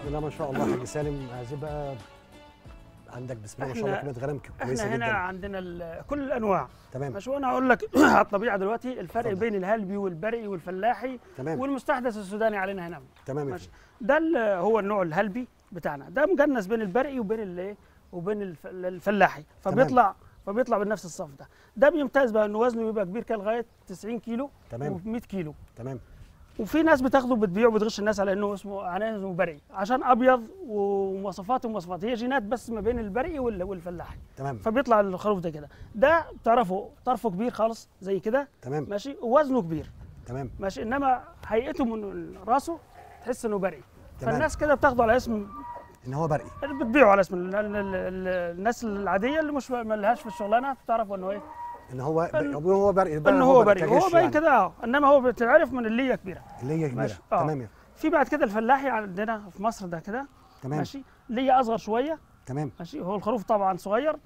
بسم الله ما شاء الله حاج سالم عايزين بقى عندك بسم الله ما شاء الله إحنا- كميه غنم كويسه احنا هنا جدا عندنا ال- كل الانواع تمام ماشي وانا اقول لك على الطبيعه دلوقتي الفرق اتفضل. بين الهلبي والبرقي والفلاحي تمام والمستحدث السوداني علينا هنا تمام يا ماشي. فندم. ده ال- هو النوع الهلبي بتاعنا ده مجنس بين البرقي وبين الايه وبين الف- الفلاحي فبيطلع فبيطلع بنفس الصف ده ده بيمتاز بقى انه وزنه بيبقى كبير كده لغايه 90 كيلو تمام و100 كيلو تمام وفي ناس بتاخده بتبيعه وبتغش الناس على انه اسمه عنان اسمه برقي عشان ابيض ومواصفاته مواصفات هي جينات بس ما بين البرقي وال- والفلاحي تمام فبيطلع الخروف ده كده ده تعرفه طرفه كبير خالص زي كده تمام ماشي ووزنه كبير تمام ماشي انما هيئته من راسه تحس انه برقي تمام. فالناس كده بتاخده على اسم ان هو برقي بتبيعه على اسم ال- ال- ال- الناس العاديه اللي مش ما لهاش في الشغلانه بتعرف انه ايه ان هو إن- هو برقي بقى انه هو برقي كغش هو باين يعني. كده اه انما هو بتعرف من اللي هي كبيره اللي هي كبيره ماشي. آه. تمام يا في بعد كده الفلاحي عندنا في مصر ده كده تمام ماشي اللي هي اصغر شويه تمام ماشي هو الخروف طبعا صغير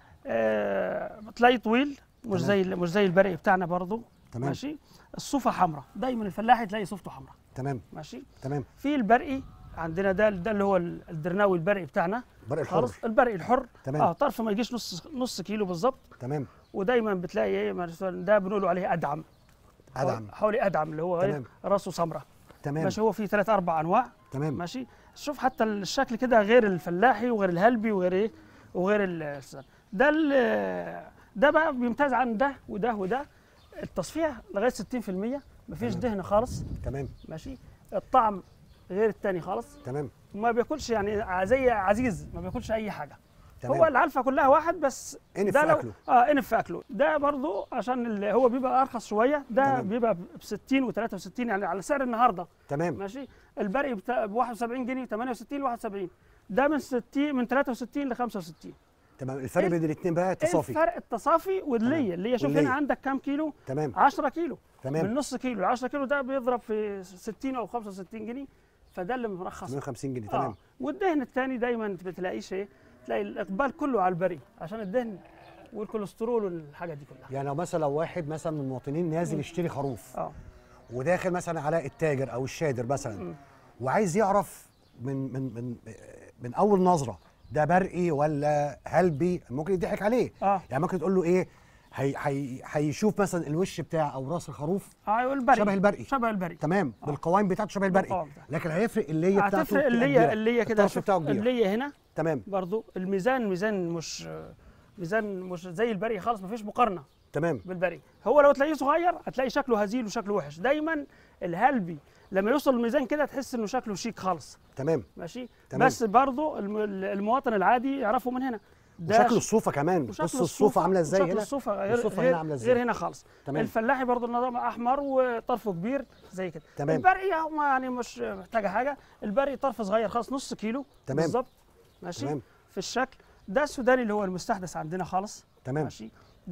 آه بتلاقيه طويل مش تمام. زي مش زي البرقي بتاعنا برضه تمام ماشي الصوفه حمراء دايما الفلاحي تلاقي صوفته حمراء تمام ماشي تمام في البرقي عندنا ده ده اللي هو الدرناوي البرقي بتاعنا برقي الحر خالص البرقي الحر تمام. اه طرف ما يجيش نص نص كيلو بالظبط تمام ودايما بتلاقي ايه مثلاً ده بنقولوا عليه ادعم ادعم حوالي ادعم اللي هو تمام. إيه؟ راسه سمراء تمام ماشي هو في ثلاث اربع انواع تمام ماشي شوف حتى الشكل كده غير الفلاحي وغير الهلبي وغير ايه وغير ال- ده ال- ده بقى بيمتاز عن ده وده وده التصفية لغايه 60% مفيش تمام. دهن خالص تمام ماشي الطعم غير التاني خالص تمام وما بياكلش يعني زي عزيز ما بياكلش اي حاجه تمام هو العلفه كلها واحد بس انف ده في لو اكله اه انف في اكله ده برضو عشان ال- هو بيبقى ارخص شويه ده تمام. بيبقى ب 60 و63 يعني على سعر النهارده تمام ماشي البرقي ب 71 جنيه 68 ل 71 ده من 60 من 63 ل 65 تمام الفرق إيه- بين الاثنين بقى ايه التصافي الفرق التصافي والليه اللي هي شوف واللية. هنا عندك كام كيلو تمام 10 كيلو من تمام نص كيلو ال 10 كيلو ده بيضرب في 60 او 65 جنيه فده اللي مرخص 150 جنيه اه تمام والدهن الثاني دايما ما بتلاقيش ايه تلاقي الاقبال كله على البري عشان الدهن والكوليسترول والحاجات دي كلها يعني لو مثلا لو واحد مثلا من المواطنين نازل يشتري خروف اه وداخل مثلا على التاجر او الشادر مثلا مم. وعايز يعرف من من من من اول نظره ده برقي ولا هلبي ممكن يضحك عليه اه يعني ممكن تقول له ايه هي هي هيشوف مثلا الوش بتاع او راس الخروف اه البري شبه البرقي شبه البري تمام آه. بالقوائم بتاعته شبه البرقي بالقوائم بتاعته. لكن هيفرق اللي هي بتاعته هتفرق بتبقى اللي كبيرة. هي اللي هي كده الطرف شوف بتاعه كبير اللي هي هنا تمام برضو الميزان ميزان مش ميزان مش زي البري خالص مفيش مقارنه تمام بالبري هو لو تلاقيه صغير هتلاقي شكله هزيل وشكله وحش دايما الهلبي لما يوصل الميزان كده تحس انه شكله شيك خالص تمام ماشي تمام. بس برضو الم- المواطن العادي يعرفه من هنا وشكل ش- الصوفه كمان وشكل بص الصوفه عامله ازاي وشكل هنا الصوفه غير والصوفة غير, هنا عاملة إزاي؟ غير هنا خالص تمام الفلاحي برضو النظام احمر وطرفه كبير زي كده تمام. البرقي هم يعني مش محتاجه حاجه البرقي طرف صغير خالص نص كيلو تمام. بالظبط ماشي تمام في الشكل ده السوداني اللي هو المستحدث عندنا خالص تمام ماشي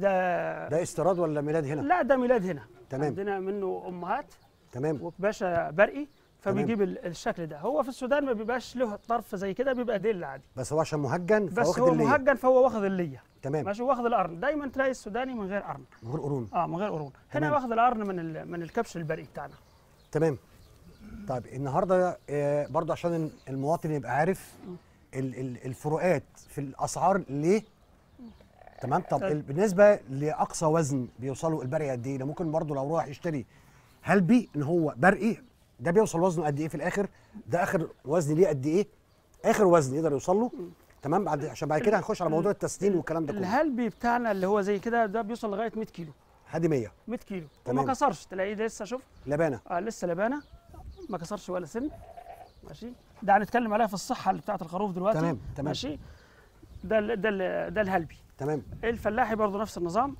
ده ده استيراد ولا ميلاد هنا لا ده ميلاد هنا تمام. عندنا منه امهات تمام وباشا برقي فبيجيب ال- الشكل ده هو في السودان ما بيبقاش له طرف زي كده بيبقى ديل عادي بس هو عشان مهجن بس فواخد هو اللي هي. مهجن فهو واخد الليه تمام ماشي واخد القرن دايما تلاقي السوداني من غير قرن من غير قرون اه من غير قرون هنا تمام. واخد القرن من ال- من الكبش البرقي بتاعنا تمام طيب النهارده آه، برضه عشان المواطن يبقى عارف ال- ال- الفروقات في الاسعار ليه تمام طب طيب. ال- بالنسبه لاقصى وزن بيوصلوا البرقي قد ايه ده ممكن برضه لو راح يشتري هلبي ان هو برقي ده بيوصل وزنه قد ايه في الاخر ده اخر وزن ليه قد ايه اخر وزن يقدر يوصل له تمام بعد عشان بعد كده هنخش على موضوع التسنين والكلام ده كله الهلبي بتاعنا اللي هو زي كده ده بيوصل لغايه 100 كيلو لحد 100 100 كيلو تمام. وما كسرش تلاقيه لسه شوف لبانه آه لسه لبانه ما كسرش ولا سن ماشي ده هنتكلم عليها في الصحه اللي بتاعت الخروف دلوقتي تمام، تمام. ماشي ده ال ده ال ده الهلبي تمام الفلاحي برضه نفس النظام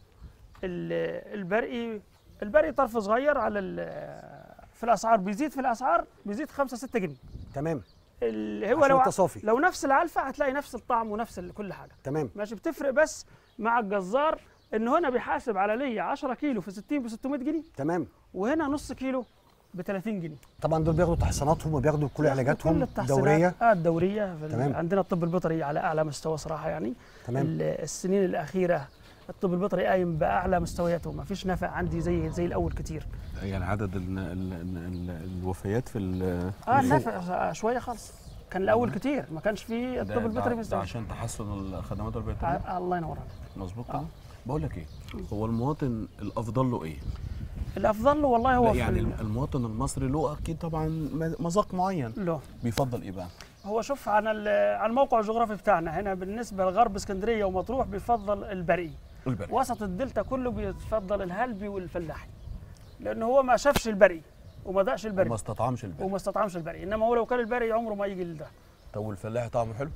ال- البرقي البرقي طرف صغير على ال- في الاسعار بيزيد في الاسعار بيزيد 5 6 جنيه تمام اللي هو عشان لو التصافي لو نفس العلفه هتلاقي نفس الطعم ونفس ال- كل حاجه تمام ماشي بتفرق بس مع الجزار انه هنا بيحاسب على ليا 10 كيلو في 60 ب 600 جنيه تمام وهنا نص كيلو ب 30 جنيه طبعا دول بياخدوا تحصيناتهم وبياخدوا كل علاجاتهم كل التحصينات دوريه اه الدوريه في ال- تمام. عندنا الطب البيطري على اعلى مستوى صراحه يعني تمام ال- السنين الاخيره الطب البيطري قايم باعلى مستوياته ما فيش نفع عندي زي زي الاول كتير يعني عدد ال ال ال ال الوفيات في ال- اه الفوق. نفع آه، شويه خالص كان الاول كتير ما كانش فيه ده- الطب ده- البيطري ده مستوى عشان تحسن الخدمات البيطريه ع- الله ينور عليك مظبوط آه. كده بقول لك ايه هو المواطن الافضل له ايه الافضل له والله هو لا في يعني ال- المواطن المصري له اكيد طبعا م- مذاق معين له بيفضل ايه بقى هو شوف عن ال- عن الموقع الجغرافي بتاعنا هنا بالنسبه لغرب اسكندريه ومطروح بيفضل البرقي البري وسط الدلتا كله بيفضل الهلبي والفلاحي لان هو ما شافش البرقي وما دقش البرقي وما استطعمش البري وما استطعمش البرقي انما هو لو كان البرقي عمره ما يجي لده طب والفلاح طعمه حلو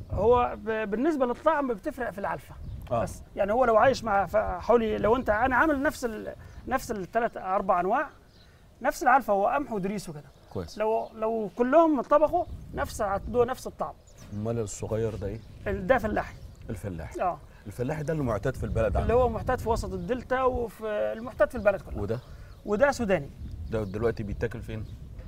هو ب- بالنسبه للطعم بتفرق في العلفه آه. بس يعني هو لو عايش مع ف- حولي لو انت انا عامل نفس ال... نفس الثلاث اربع انواع نفس العلفه هو قمح ودريس وكده كويس لو لو كلهم طبقوا نفس هتدوق نفس الطعم امال الصغير ده ايه ال- ده فلاحي الفلاح اه الفلاح ده اللي معتاد في البلد اللي عنده هو محتاج في وسط الدلتا وفي المحتاج في البلد كلها وده وده سوداني ده دلوقتي بيتاكل فين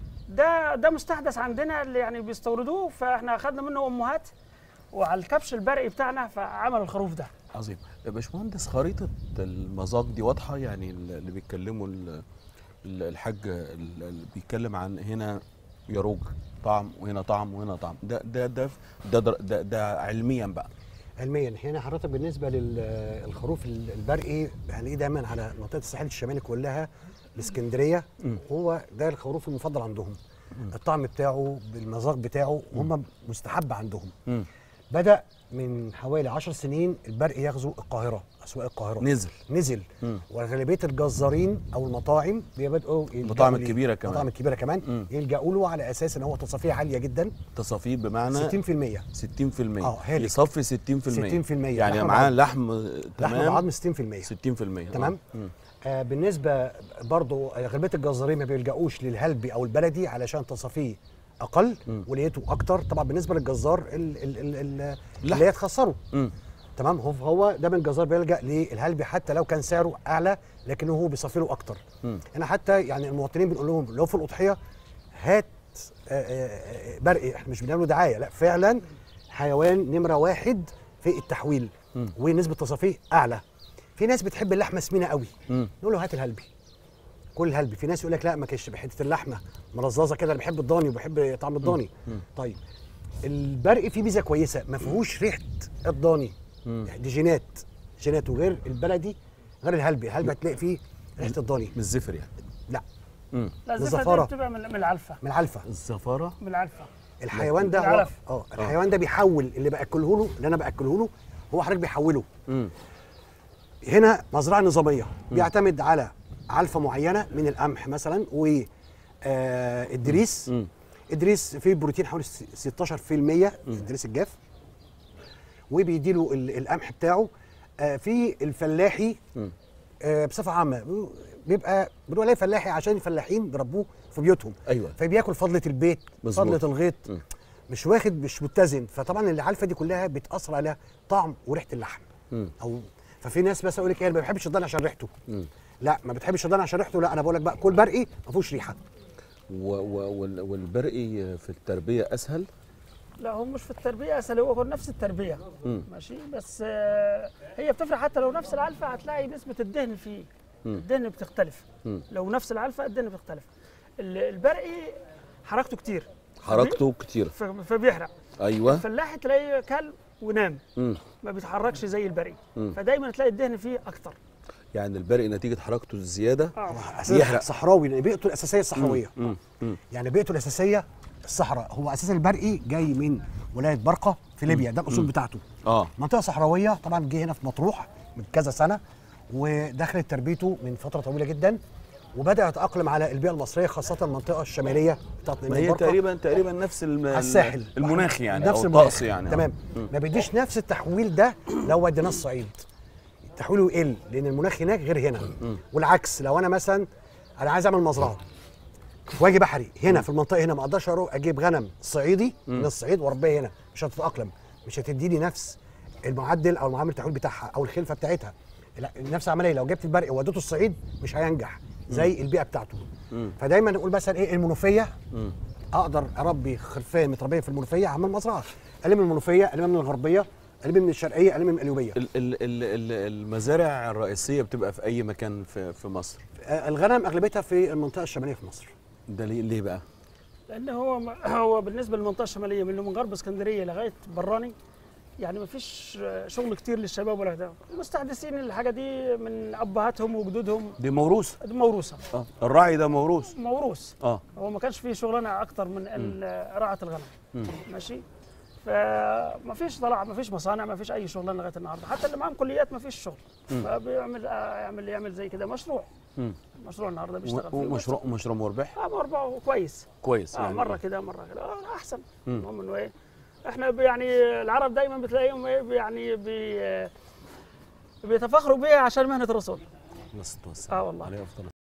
ده ده مستحدث عندنا اللي يعني بيستوردوه فاحنا اخذنا منه امهات وعلى الكبش البرقي بتاعنا فعمل الخروف ده عظيم يا باشمهندس خريطه المذاق دي واضحه يعني اللي بيتكلموا ال- ال- الحاج ال- اللي بيتكلم عن هنا يروج طعم وهنا طعم وهنا طعم ده ده ده ده, ده, ده, ده علميا بقى علميا هنا حضرتك بالنسبه للخروف البرقي هنلاقيه دايما على منطقه الساحل الشمالي كلها الاسكندريه مم. هو ده الخروف المفضل عندهم الطعم بتاعه بالمذاق بتاعه هم مستحب عندهم مم. بدا من حوالي 10 سنين البرقي يغزو القاهره اسواق القاهره نزل نزل مم. وغالبيه الجزارين او المطاعم بيبداوا يلجأوا المطاعم ليه. الكبيرة كمان. المطاعم الكبيره مم. كمان يلجأوا له على اساس ان هو تصافيه عاليه جدا تصافيه بمعنى 60% 60% اه، هالك. يصفي 60% 60% يعني لحم معاه بعظم. لحم لحم تمام بعظم 60% 60% تمام. آه. مم. آه بالنسبه برضو غالبيه الجزارين ما بيلجأوش للهلبي او البلدي علشان تصافيه اقل مم. وليته اكتر طبعا بالنسبه للجزار ال- ال- ال- ال- لحم. اللي هي تخسره مم. تمام هو هو ده من الجزار بيلجأ للهلبي حتى لو كان سعره اعلى لكنه هو بيصفي له اكتر مم. انا حتى يعني المواطنين بنقول لهم لو في الاضحيه هات آه، آه، آه، برقي احنا مش بنعمل دعايه لا فعلا حيوان نمره واحد في التحويل مم. ونسبه تصافيه اعلى في ناس بتحب اللحمه سمينه قوي مم. نقول له هات الهلبي كل هلبي في ناس يقول لك لا ما كانش بحته اللحمه مرزازه كده انا بحب الضاني وبحب طعم الضاني مم. طيب البرق فيه ميزه كويسه ما فيهوش ريحه الضاني مم. دي جينات جيناته غير البلدي غير الهلبي الهلبي هتلاقي فيه ريحه الضاني من الزفر يعني لا مم. لا الزفارة. الزفره دي بتبقى من, من العلفه من العلفه الزفاره من العلفه الحيوان ده هو العلف. اه الحيوان ده بيحول اللي باكله له اللي انا باكله له هو حضرتك بيحوله مم. هنا مزرعه نظاميه بيعتمد على علفه معينه من القمح مثلا و آه، الدريس مم. الدريس فيه بروتين حوالي س- 16% الدريس الجاف وبيديله ال- القمح بتاعه آه، في الفلاحي مم. آه، بصفه عامه بيبقى بنقول عليه فلاحي عشان الفلاحين بيربوه في بيوتهم ايوه فبياكل فضله البيت مظبوط. فضله الغيط مم. مش واخد مش متزن فطبعا العلفه دي كلها بتاثر على طعم وريحه اللحم مم. او ففي ناس بس يقول لك ايه أنا ما بحبش الضان عشان ريحته مم. لا ما بتحبش الضان عشان ريحته لا انا بقول لك بقى كل برقي ما فيهوش ريحه و- و- وال- والبرقي في التربيه اسهل لا هو مش في التربيه اسهل هو كان نفس التربيه مم. ماشي بس آه، هي بتفرق حتى لو نفس العلفه هتلاقي نسبه الدهن فيه مم. الدهن بتختلف مم. لو نفس العلفه الدهن بيختلف ال- البرقي حركته كتير حركته كتير ف- فبيحرق ايوه الفلاح تلاقيه كل ونام مم. ما بيتحركش زي البرقي مم. فدايما تلاقي الدهن فيه اكتر يعني البرقي نتيجه حركته الزياده اه اساسا بيحرق. صحراوي لان بيئته الاساسيه الصحراويه مم. مم. يعني بيئته الاساسيه الصحراء هو اساسا البرقي جاي من ولايه برقه في ليبيا ده الاصول بتاعته اه منطقه صحراويه طبعا جه هنا في مطروح من كذا سنه ودخلت تربيته من فتره طويله جدا وبدا يتاقلم على البيئه المصريه خاصه المنطقه الشماليه بتاعت ما هي برقة. تقريبا تقريبا نفس الم... على الساحل المناخ يعني نفس او المناخ الطقس يعني تمام مم. ما بيديش نفس التحويل ده لو وديناه الصعيد تحويله يقل لان المناخ هناك غير هنا والعكس لو انا مثلا انا عايز اعمل مزرعه واجي بحري هنا في المنطقه هنا ما اقدرش اروح اجيب غنم صعيدي من الصعيد واربيها هنا مش هتتاقلم مش هتديني نفس المعدل او المعامل التحويل بتاعها او الخلفه بتاعتها لا نفس العمليه لو جبت البرق ووديته الصعيد مش هينجح زي البيئه بتاعته فدايما نقول مثلا ايه المنوفيه مم. اقدر اربي خرفان متربيه في المنوفيه اعمل مزرعه الم من المنوفيه الم من الغربيه الم من الشرقيه الم من القليوبيه ال- ال- ال- ال- المزارع الرئيسيه بتبقى في اي مكان في في مصر آه، الغنم اغلبيتها في المنطقه الشماليه في مصر ده ليه ليه بقى لان هو هو بالنسبه للمنطقه الشماليه من من غرب اسكندريه لغايه براني يعني ما فيش شغل كتير للشباب ولا ده مستحدثين الحاجه دي من ابهاتهم وجدودهم دي موروث دي موروثه اه الراعي ده موروث موروث اه هو ما كانش فيه شغلانه اكتر من ال- رعاة الغنم مم. ماشي فما فيش طلع ما فيش مصانع ما فيش اي شغلانه لغايه النهارده حتى اللي معاهم كليات ما فيش شغل مم. فبيعمل آه، يعمل يعمل زي كده مشروع مم. مشروع النهارده بيشتغل فيه ومشروع مشروع مربح اه مربع كويس كويس اه يعني مره كده مره كده آه احسن مم. المهم انه ايه احنا ب- يعني العرب دايما بتلاقيهم ايه يعني بي بيتفاخروا بيها عشان مهنه الرسول الله يستر والسلام. اه والله عليه افضل